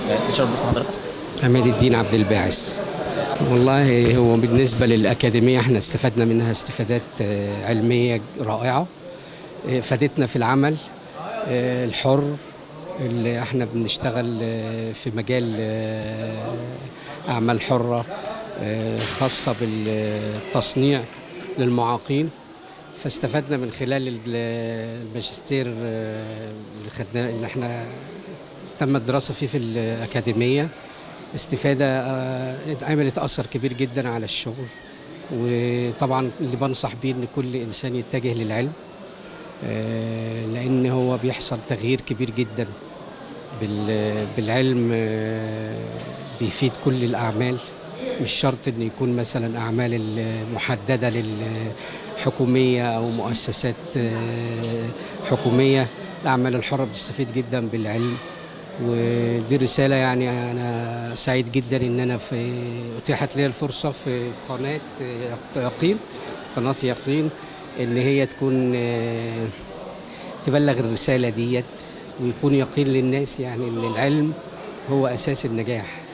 نشرب باسم حضرتك عماد الدين عبد الباعث والله هو بالنسبة للأكاديمية احنا استفدنا منها استفادات آه، علمية رائعة آه، فادتنا في العمل آه، الحر اللي احنا بنشتغل آه، في مجال آه، أعمال حرة آه، خاصة بالتصنيع للمعاقين فاستفدنا من خلال ال- الماجستير آه، اللي خدناه اللي احنا تم الدراسة فيه في الأكاديمية استفادة آه، عملت أثر كبير جدا على الشغل وطبعا اللي بنصح بيه إن كل إنسان يتجه للعلم آه، لأن هو بيحصل تغيير كبير جدا بال- بالعلم آه، بيفيد كل الأعمال مش شرط إن يكون مثلا أعمال المحددة للحكومية أو مؤسسات آه، حكومية الأعمال الحرة بتستفيد جدا بالعلم ودي رسالة يعني أنا سعيد جدا إن أنا في أتيحت لي الفرصة في قناة يقين قناة يقين إن هي تكون آه، تبلغ الرسالة ديت ويكون يقين للناس يعني إن العلم هو أساس النجاح